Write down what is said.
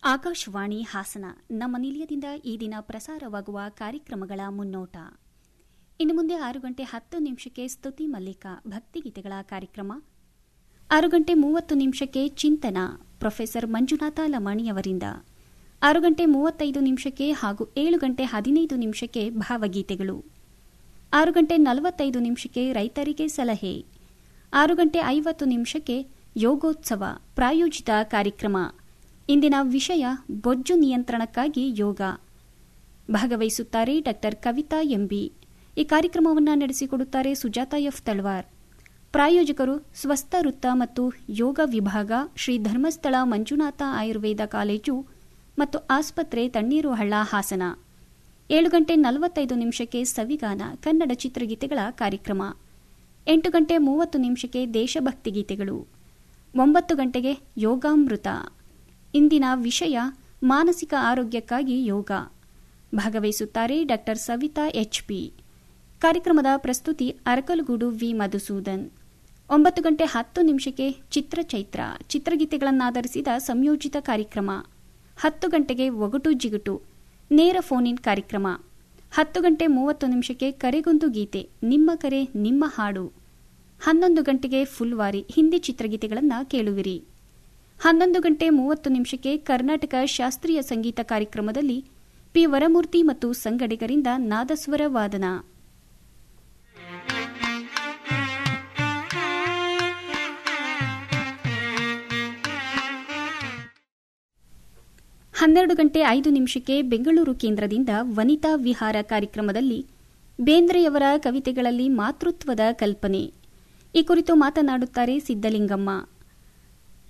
ಆಕಾಶವಾಣಿ ಹಾಸನ ನಮ್ಮ ನಿಲಯದಿಂದ ಈ ದಿನ ಪ್ರಸಾರವಾಗುವ ಕಾರ್ಯಕ್ರಮಗಳ ಮುನ್ನೋಟ ಇನ್ನು ಮುಂದೆ ಆರು ಗಂಟೆ ಹತ್ತು ನಿಮಿಷಕ್ಕೆ ಸ್ತುತಿ ಮಲ್ಲಿಕ ಭಕ್ತಿಗೀತೆಗಳ ಕಾರ್ಯಕ್ರಮ ಆರು ಗಂಟೆ ಮೂವತ್ತು ನಿಮಿಷಕ್ಕೆ ಚಿಂತನ ಪ್ರೊಫೆಸರ್ ಮಂಜುನಾಥ ಲಮಾಣಿಯವರಿಂದ ಆರು ಗಂಟೆ ಮೂವತ್ತೈದು ನಿಮಿಷಕ್ಕೆ ಹಾಗೂ ಏಳು ಗಂಟೆ ಹದಿನೈದು ನಿಮಿಷಕ್ಕೆ ಭಾವಗೀತೆಗಳು ಆರು ಗಂಟೆ ನಲವತ್ತೈದು ನಿಮಿಷಕ್ಕೆ ರೈತರಿಗೆ ಸಲಹೆ ಆರು ಗಂಟೆ ಐವತ್ತು ನಿಮಿಷಕ್ಕೆ ಯೋಗೋತ್ಸವ ಪ್ರಾಯೋಜಿತ ಕಾರ್ಯಕ್ರಮ ಇಂದಿನ ವಿಷಯ ಬೊಜ್ಜು ನಿಯಂತ್ರಣಕ್ಕಾಗಿ ಯೋಗ ಭಾಗವಹಿಸುತ್ತಾರೆ ಡಾಕ್ಟರ್ ಕವಿತಾ ಎಂಬಿ ಈ ಕಾರ್ಯಕ್ರಮವನ್ನು ನಡೆಸಿಕೊಡುತ್ತಾರೆ ಸುಜಾತ ಎಫ್ ತಳ್ವಾರ್ ಪ್ರಾಯೋಜಕರು ಸ್ವಸ್ಥ ವೃತ್ತ ಮತ್ತು ಯೋಗ ವಿಭಾಗ ಶ್ರೀ ಧರ್ಮಸ್ಥಳ ಮಂಜುನಾಥ ಆಯುರ್ವೇದ ಕಾಲೇಜು ಮತ್ತು ಆಸ್ಪತ್ರೆ ತಣ್ಣೀರು ಹಳ್ಳ ಹಾಸನ ಏಳು ಗಂಟೆ ನಲವತ್ತೈದು ನಿಮಿಷಕ್ಕೆ ಸವಿಗಾನ ಕನ್ನಡ ಚಿತ್ರಗೀತೆಗಳ ಕಾರ್ಯಕ್ರಮ ಎಂಟು ಗಂಟೆ ಮೂವತ್ತು ನಿಮಿಷಕ್ಕೆ ದೇಶಭಕ್ತಿ ಗೀತೆಗಳು ಒಂಬತ್ತು ಗಂಟೆಗೆ ಯೋಗಾಮೃತ ಇಂದಿನ ವಿಷಯ ಮಾನಸಿಕ ಆರೋಗ್ಯಕ್ಕಾಗಿ ಯೋಗ ಭಾಗವಹಿಸುತ್ತಾರೆ ಡಾಕ್ಟರ್ ಸವಿತಾ ಎಚ್ಪಿ ಕಾರ್ಯಕ್ರಮದ ಪ್ರಸ್ತುತಿ ಅರಕಲಗೂಡು ವಿ ಮಧುಸೂದನ್ ಒಂಬತ್ತು ಗಂಟೆ ಹತ್ತು ನಿಮಿಷಕ್ಕೆ ಚಿತ್ರಚೈತ್ರ ಚಿತ್ರಗೀತೆಗಳನ್ನಾಧರಿಸಿದ ಸಂಯೋಜಿತ ಕಾರ್ಯಕ್ರಮ ಹತ್ತು ಗಂಟೆಗೆ ಒಗಟು ಜಿಗುಟು ನೇರ ಫೋನ್ ಇನ್ ಕಾರ್ಯಕ್ರಮ ಹತ್ತು ಗಂಟೆ ಮೂವತ್ತು ನಿಮಿಷಕ್ಕೆ ಕರೆಗೊಂದು ಗೀತೆ ನಿಮ್ಮ ಕರೆ ನಿಮ್ಮ ಹಾಡು ಹನ್ನೊಂದು ಗಂಟೆಗೆ ಫುಲ್ವಾರಿ ಹಿಂದಿ ಚಿತ್ರಗೀತೆಗಳನ್ನು ಕೇಳುವಿರಿ ಹನ್ನೊಂದು ಗಂಟೆ ಮೂವತ್ತು ನಿಮಿಷಕ್ಕೆ ಕರ್ನಾಟಕ ಶಾಸ್ತ್ರೀಯ ಸಂಗೀತ ಕಾರ್ಯಕ್ರಮದಲ್ಲಿ ಪಿ ವರಮೂರ್ತಿ ಮತ್ತು ಸಂಗಡಿಗರಿಂದ ನಾದಸ್ವರ ವಾದನ ಹನ್ನೆರಡು ಗಂಟೆ ಐದು ನಿಮಿಷಕ್ಕೆ ಬೆಂಗಳೂರು ಕೇಂದ್ರದಿಂದ ವನಿತಾ ವಿಹಾರ ಕಾರ್ಯಕ್ರಮದಲ್ಲಿ ಬೇಂದ್ರೆಯವರ ಕವಿತೆಗಳಲ್ಲಿ ಮಾತೃತ್ವದ ಕಲ್ಪನೆ ಈ ಕುರಿತು ಮಾತನಾಡುತ್ತಾರೆ ಸಿದ್ದಲಿಂಗಮ್ಮ